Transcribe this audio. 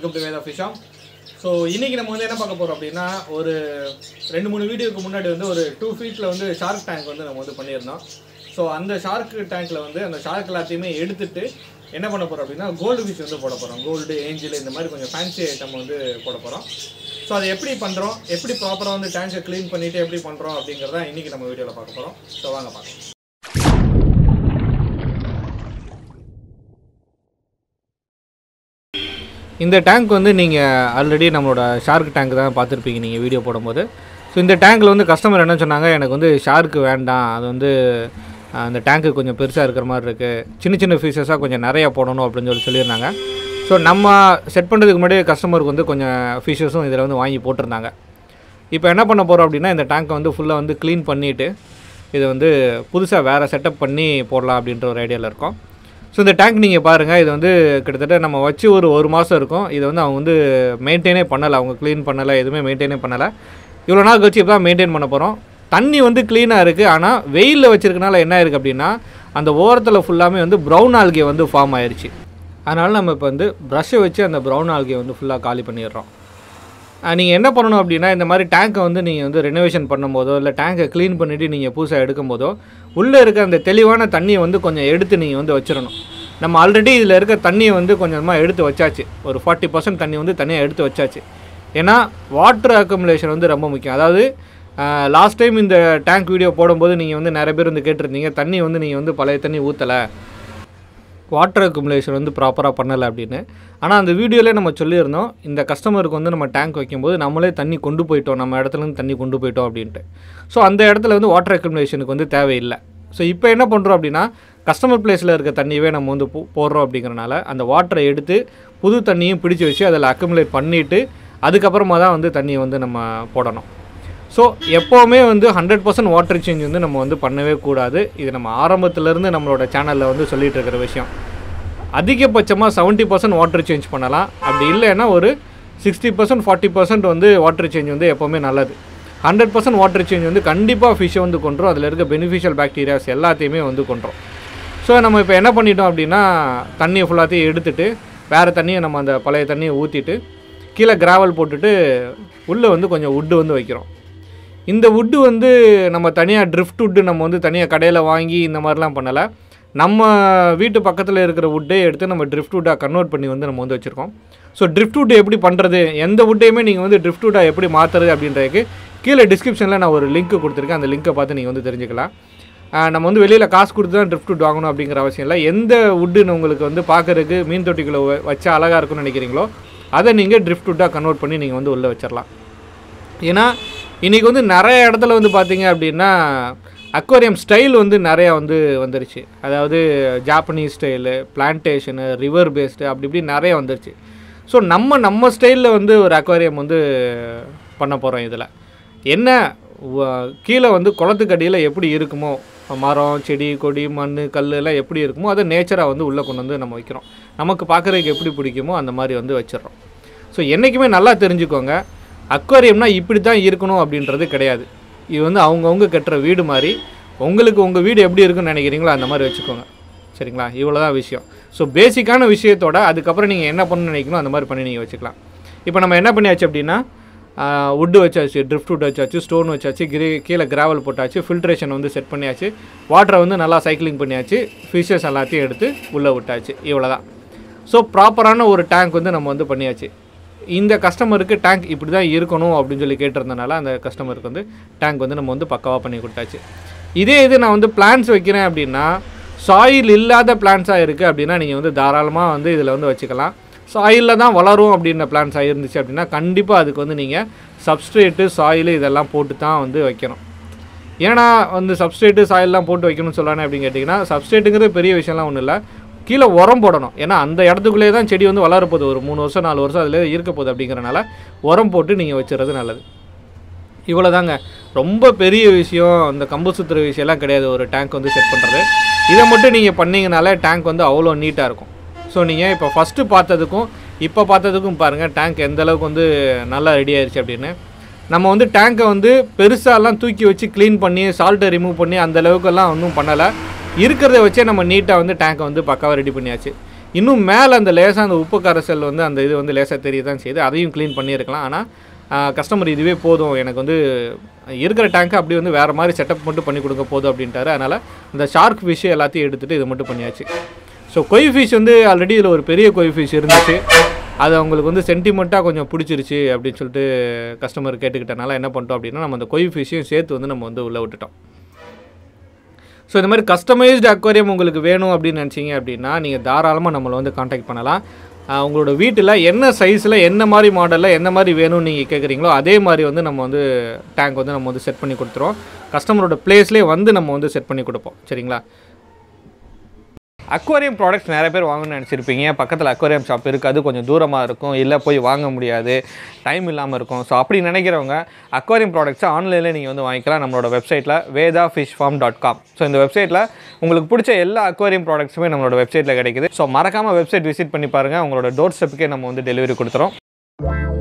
welcome to Veda fish farm so இன்றைக்கி நம்ம வந்து என்ன பார்க்க போகிறோம் அப்படின்னா ஒரு ரெண்டு மூணு வீடியோக்கு முன்னாடி வந்து ஒரு டூ ஃபீட்டில் வந்து ஷார்க் டேங்க் வந்து நம்ம வந்து பண்ணியிருந்தோம் ஸோ அந்த ஷார்க் டேங்க்கில் வந்து அந்த ஷார்க் எல்லாத்தையுமே எடுத்துட்டு என்ன பண்ண போகிறோம் அப்படின்னா கோல்டு ஃபிஷ் வந்து போட போகிறோம் கோல்டு ஏஞ்சல் இந்த மாதிரி கொஞ்சம் ஃபேன்சி ஐட்டம் வந்து போட போகிறோம் ஸோ அதை எப்படி பண்ணுறோம் எப்படி ப்ராப்பராக வந்து டேங்கை க்ளீன் பண்ணிவிட்டு எப்படி பண்ணுறோம் அப்படிங்கிறத இன்றைக்கி நம்ம வீடியோவில் பார்க்க போகிறோம் ஸோ வாங்க பார்க்கலாம் இந்த டேங்க் வந்து நீங்கள் ஆல்ரெடி நம்மளோட ஷார்க் டேங்க் தான் பார்த்துருப்பீங்க நீங்கள் வீடியோ போடும்போது ஸோ இந்த டேங்க்கில் வந்து கஸ்டமர் என்ன சொன்னாங்க எனக்கு வந்து ஷார்க்கு வேண்டாம் அது வந்து அஹ், அந்த டேங்க்கு கொஞ்சம் பெருசாக இருக்கிற மாதிரி இருக்குது சின்ன சின்ன ஃபீச்சர்ஸாக கொஞ்சம் நிறையா போடணும் அப்படின்னு சொல்லி சொல்லியிருந்தாங்க ஸோ நம்ம செட் பண்ணுறதுக்கு முன்னாடி கஸ்டமருக்கு வந்து கொஞ்சம் ஃபீச்சர்ஸும் இதில் வந்து வாங்கி போட்டிருந்தாங்க இப்போ என்ன பண்ண போகிறோம் அப்படின்னா இந்த டேங்க்கை வந்து ஃபுல்லாக வந்து க்ளீன் பண்ணிவிட்டு இதை வந்து புதுசாக வேறு செட்டப் பண்ணி போடலாம் அப்படின்ற ஒரு ஐடியாவில் இருக்கோம் ஸோ இந்த டேங்க் நீங்கள் பாருங்கள் இது வந்து கிட்டத்தட்ட நம்ம வச்சு ஒரு ஒரு மாதம் இருக்கும் இதை வந்து அவங்க வந்து மெயின்டைனே பண்ணலை அவங்க க்ளீன் பண்ணலை எதுவுமே மெயின்டைனே பண்ணலை இவ்வளோ நாள் கழிச்சு இப்போ தான் மெயின்டைன் பண்ண போகிறோம் தண்ணி வந்து க்ளீனாக இருக்குது ஆனால் வெயிலில் வச்சிருக்கனால என்ன இருக்குது அப்படின்னா அந்த ஓரத்தில் ஃபுல்லாமே வந்து ப்ரௌன் ஆல்கே வந்து ஃபார்ம் ஆயிருச்சு அதனால் நம்ம இப்போ வந்து ப்ரஷ்ஷை வச்சு அந்த ப்ரௌன் ஆல்கே வந்து ஃபுல்லாக காலி பண்ணிடுறோம் நீங்கள் என்ன பண்ணணும் அப்படின்னா இந்த மாதிரி டேங்க்கை வந்து நீங்கள் வந்து ரெனோவேஷன் பண்ணும்போதோ இல்லை டேங்கை க்ளீன் பண்ணிவிட்டு நீங்கள் புதுசாக எடுக்கும்போதோ உள்ளே இருக்க அந்த தெளிவான தண்ணியை வந்து கொஞ்சம் எடுத்து நீங்கள் வந்து வச்சிடணும் நம்ம ஆல்ரெடி இதில் இருக்க தண்ணியை வந்து கொஞ்சமாக எடுத்து வச்சாச்சு ஒரு ஃபார்ட்டி பர்சன்ட் தண்ணி வந்து தனியாக எடுத்து வச்சாச்சு ஏன்னா வாட்டர் அக்குமுலேஷன் வந்து ரொம்ப முக்கியம் அதாவது லாஸ்ட் டைம் இந்த டேங்க் வீடியோ போடும்போது நீங்கள் வந்து நிறைய பேர் வந்து கேட்டிருந்தீங்க தண்ணி வந்து நீங்கள் வந்து பழைய தண்ணி ஊற்றலை வாட்டர் அக்குமுலேஷன் வந்து ப்ராப்பராக பண்ணலை அப்படின்னு ஆனால் அந்த வீடியோவிலே நம்ம சொல்லியிருந்தோம் இந்த கஸ்டமருக்கு வந்து நம்ம டேங்க் வைக்கும்போது நம்மளே தண்ணி கொண்டு போயிட்டோம் நம்ம இடத்துலேருந்து தண்ணி கொண்டு போயிட்டோம் அப்படின்ட்டு ஸோ அந்த இடத்துல வந்து வாட்டர் அக்குமுலேஷனுக்கு வந்து தேவையில்லை ஸோ இப்போ என்ன பண்ணுறோம் அப்படின்னா கஸ்டமர் பிளேஸில் இருக்க தண்ணியவே நம்ம வந்து போ- போடுறோம் அப்படிங்கிறனால அந்த வாட்டரை எடுத்து புது தண்ணியும் பிடிச்சி வச்சு அதில் அக்குமுலேட் பண்ணிவிட்டு அதுக்கப்புறமா தான் வந்து தண்ணியை வந்து நம்ம போடணும் ஸோ எப்போவுமே வந்து ஹண்ட்ரட் பர்சன்ட் வாட்டர் சேஞ்ச் வந்து நம்ம வந்து பண்ணவே கூடாது இது நம்ம ஆரம்பத்துலேருந்து நம்மளோட சேனலில் வந்து சொல்லிட்டு இருக்கிற விஷயம் அதிகபட்சமாக செவன்ட்டி பர்சன்ட் வாட்டர் சேஞ்ச் பண்ணலாம் அப்படி இல்லைன்னா ஒரு சிக்ஸ்டி பர்சன்ட் ஃபார்ட்டி பர்சன்ட் வந்து வாட்டர் சேஞ்ச் வந்து எப்போவுமே நல்லது ஹண்ட்ரட் பர்சன்ட் வாட்டர் சேஞ்ச் வந்து கண்டிப்பாக ஃபிஷ்ஷை வந்து கொண்டுரும் அதில் இருக்க பெனிஃபிஷியல் பாக்டீரியாஸ் எல்லாத்தையுமே வந்து கொண்டுரும் ஸோ நம்ம இப்போ என்ன பண்ணிட்டோம் அப்படின்னா தண்ணியை ஃபுல்லாத்தையும் எடுத்துட்டு வேறு தண்ணியை நம்ம அந்த பழைய தண்ணியை ஊற்றிட்டு கீழே கிராவல் போட்டுட்டு உள்ளே வந்து கொஞ்சம் உட்டு வந்து வைக்கிறோம் இந்த வுட்டு வந்து நம்ம தனியாக ட்ரிஃப்ட் வுட்டு நம்ம வந்து தனியாக கடையில் வாங்கி இந்த மாதிரிலாம் பண்ணலை நம்ம வீட்டு பக்கத்தில் இருக்கிற வுட்டே எடுத்து நம்ம ட்ரிஃப்ட் வுட்டாக கன்வெர்ட் பண்ணி வந்து நம்ம வந்து வச்சுருக்கோம் ஸோ ட்ரிஃப்ட் வுட் எப்படி பண்ணுறது எந்த வுட்டையுமே நீங்கள் வந்து ட்ரிஃப்ட் வுட்டாக எப்படி மாற்றுறது அப்படின்றதுக்கு கீழே டிஸ்கிரிப்ஷனில் நான் ஒரு லிங்க் கொடுத்துருக்கேன் அந்த லிங்க்கை பார்த்து நீங்கள் வந்து தெரிஞ்சுக்கலாம் ஆஹ் நம்ம வந்து வெளியில் காசு கொடுத்து தான் ட்ரிஃப்ட் வுட் வாங்கணும் அப்படிங்கிற அவசியம் இல்லை எந்த வுட்டுன்னு உங்களுக்கு வந்து பார்க்கறதுக்கு மீன் தொட்டிக்குள்ளே வ- வச்சா அழகாக இருக்கும்னு நினைக்கிறீங்களோ அதை நீங்கள் ட்ரிஃப்ட் வுட்டாக கன்வெர்ட் பண்ணி நீங்கள் வந்து உள்ளே வச்சிடலாம் ஏன்னா இன்றைக்கி வந்து நிறைய இடத்துல வந்து பார்த்தீங்க அப்படின்னா அக்வாரியம் ஸ்டைல் வந்து நிறையா வந்து வந்துருச்சு அதாவது Japanese style plantation river based அப்படி இப்படி நிறைய வந்துருச்சு ஸோ நம்ம நம்ம ஸ்டைலில் வந்து ஒரு அக்வாரியம் வந்து பண்ண போகிறோம் இதில் என்ன வ- கீழே வந்து குளத்துக்கடியில் எப்படி இருக்குமோ மரம் செடி கொடி மண் கல் எல்லாம் எப்படி இருக்குமோ அதை நேச்சராக வந்து உள்ளே கொண்டு வந்து நம்ம வைக்கிறோம் நமக்கு பார்க்குறதுக்கு எப்படி பிடிக்குமோ அந்த மாதிரி வந்து வச்சிடுறோம் ஸோ என்றைக்குமே நல்லா தெரிஞ்சுக்கோங்க அக்வாரியம்னா இப்படி தான் இருக்கணும் அப்படின்றது கிடையாது இது வந்து அவங்கவுங்க கட்டுற வீடு மாதிரி உங்களுக்கு உங்கள் வீடு எப்படி இருக்குன்னு நினைக்கிறீங்களோ அந்த மாதிரி வச்சுக்கோங்க சரிங்களா இவ்வளோ தான் விஷயம் ஸோ பேசிக்கான விஷயத்தோட அதுக்கப்புறம் நீங்கள் என்ன பண்ணணும்னு நினைக்கணும் அந்த மாதிரி பண்ணி நீங்கள் வச்சுக்கலாம் இப்போ நம்ம என்ன பண்ணியாச்சு அப்படின்னா வுட்டு வச்சாச்சு ட்ரிஃப்ட் வுட் வச்சாச்சு ஸ்டோன் வச்சாச்சு கிரி கீழே கிராவல் போட்டாச்சு ஃபில்ட்ரேஷன் வந்து செட் பண்ணியாச்சு வாட்டரை வந்து நல்லா சைக்கிளிங் பண்ணியாச்சு ஃபிஷஸ் எல்லாத்தையும் எடுத்து உள்ளே விட்டாச்சு இவ்வளோ தான் ஸோ ப்ராப்பரான ஒரு டேங்க் வந்து நம்ம வந்து பண்ணியாச்சு இந்த கஸ்டமருக்கு டேங்க் இப்படி தான் இருக்கணும் அப்படின்னு சொல்லி கேட்டிருந்தனால அந்த கஸ்டமருக்கு வந்து டேங்க் வந்து நம்ம வந்து பக்காவாக பண்ணி கொடுத்தாச்சு இதே இது நான் வந்து பிளான்ஸ் வைக்கிறேன் அப்படின்னா சாயில் இல்லாத பிளான்ஸாக இருக்குது அப்படின்னா நீங்கள் வந்து தாராளமாக வந்து இதில் வந்து வச்சுக்கலாம் சாயிலில் தான் வளரும் அப்படின்ற பிளான்ஸாக இருந்துச்சு அப்படின்னா கண்டிப்பாக அதுக்கு வந்து நீங்கள் சப்ஸ்ட்ரேட்டு சாயில் இதெல்லாம் போட்டு தான் வந்து வைக்கணும் ஏன்னா வந்து சப்ஸ்ட்ரேட்டு சாயிலெலாம் போட்டு வைக்கணும்னு சொல்லானே அப்படின்னு கேட்டிங்கன்னா சப்ஸ்ட்ரேட்டுங்கிறது பெரிய விஷயம்லாம் ஒன்றும் இல்லை கீழே உரம் போடணும் ஏன்னா அந்த இடத்துக்குள்ளே தான் செடி வந்து வளர போகுது ஒரு மூணு வருஷம் நாலு வருஷம் அதில் இருக்க போகுது அப்படிங்கிறனால உரம் போட்டு நீங்கள் வச்சுறது நல்லது இவ்வளோ தாங்க ரொம்ப பெரிய விஷயம் இந்த கம்பு சுத்துற விஷயம்லாம் கிடையாது ஒரு டேங்க் வந்து செட் பண்ணுறது இதை மட்டும் நீங்கள் பண்ணீங்கனாலே டேங்க் வந்து அவ்வளோ நீட்டாக இருக்கும் ஸோ நீங்கள் இப்போ ஃபஸ்ட்டு பார்த்ததுக்கும் இப்போ பார்த்ததுக்கும் பாருங்கள் டேங்க் எந்த அளவுக்கு வந்து நல்லா ரெடி ஆயிருச்சு அப்படின்னு நம்ம வந்து டேங்கை வந்து பெருசாலாம் தூக்கி வச்சு க்ளீன் பண்ணி சால்ட்டை ரிமூவ் பண்ணி அந்த அளவுக்கெல்லாம் ஒன்றும் பண்ணலை இருக்கிறத வச்சே நம்ம நீட்டாக வந்து டேங்கை வந்து பக்காவாக ரெடி பண்ணியாச்சு இன்னும் மேலே அந்த லேசாக அந்த உப்பு கரைசல் வந்து அந்த இது வந்து லேசாக தெரிய தான் செய்யுது அதையும் க்ளீன் பண்ணியிருக்கலாம் ஆனால் கஸ்டமர் இதுவே போதும் எனக்கு வந்து இருக்கிற டேங்க்கை அப்படி வந்து வேறு மாதிரி செட்டப் மட்டும் பண்ணி கொடுங்க போதும் அப்படின்ட்டாரு அதனால் இந்த ஷார்க் ஃபிஷ் எல்லாத்தையும் எடுத்துகிட்டு இது மட்டும் பண்ணியாச்சு ஸோ கொய் ஃபிஷ் வந்து ஆல்ரெடி இதில் ஒரு பெரிய கொய் ஃபிஷ் இருந்துச்சு அது அவங்களுக்கு வந்து சென்டிமெண்ட்டாக கொஞ்சம் பிடிச்சிருச்சு அப்படின்னு சொல்லிட்டு கஸ்டமர் கேட்டுக்கிட்டனால என்ன பண்ணிட்டோம் அப்படின்னா நம்ம அந்த கொய் ஃபிஷ்ஷையும் சேர்த்து வந்து நம்ம வந்து உள்ளே விட்டுட்டோம் ஸோ இந்த மாதிரி கஸ்டமைஸ்டு அக்வாரியம் உங்களுக்கு வேணும் அப்படின்னு நினச்சிங்க அப்படின்னா நீங்கள் தாராளமாக நம்மளை வந்து காண்டாக்ட் பண்ணலாம் ஆஹ் உங்களோட வீட்டில் என்ன சைஸில் என்ன மாதிரி மாடலில் என்ன மாதிரி வேணும்னு நீங்கள் கேட்குறீங்களோ அதே மாதிரி வந்து நம்ம வந்து டேங்க் வந்து நம்ம வந்து செட் பண்ணி கொடுத்துருவோம் கஸ்டமரோட ப்ளேஸ்லேயே வந்து நம்ம வந்து செட் பண்ணி கொடுப்போம் சரிங்களா அக்வாரியம் ப்ராடக்ட்ஸ் நிறைய பேர் வாங்கணும்னு நினச்சிருப்பீங்க பக்கத்தில் அக்வாரியம் ஷாப் இருக்காது கொஞ்சம் தூரமாக இருக்கும் இல்லை போய் வாங்க முடியாது டைம் இல்லாமல் இருக்கும் ஸோ அப்படி நினைக்கிறவங்க அக்வாரியம் ப்ராடக்ட்ஸை ஆன்லைனில் நீங்கள் வந்து வாங்கிக்கலாம் நம்மளோட வெப்சைட்டில் Veda fish farm dot com so இந்த வெப்சைட்டில் உங்களுக்கு பிடிச்ச எல்லா அக்வாரியம் ப்ராடக்ட்ஸுமே நம்மளோட வெப்சைட்டில் கிடைக்குது ஸோ மறக்காமல் வெப்சைட் விசிட் பண்ணி பாருங்கள் உங்களோட டோர் ஸ்டெப்புக்கே நம்ம வந்து டெலிவரி கொடுத்துறோம்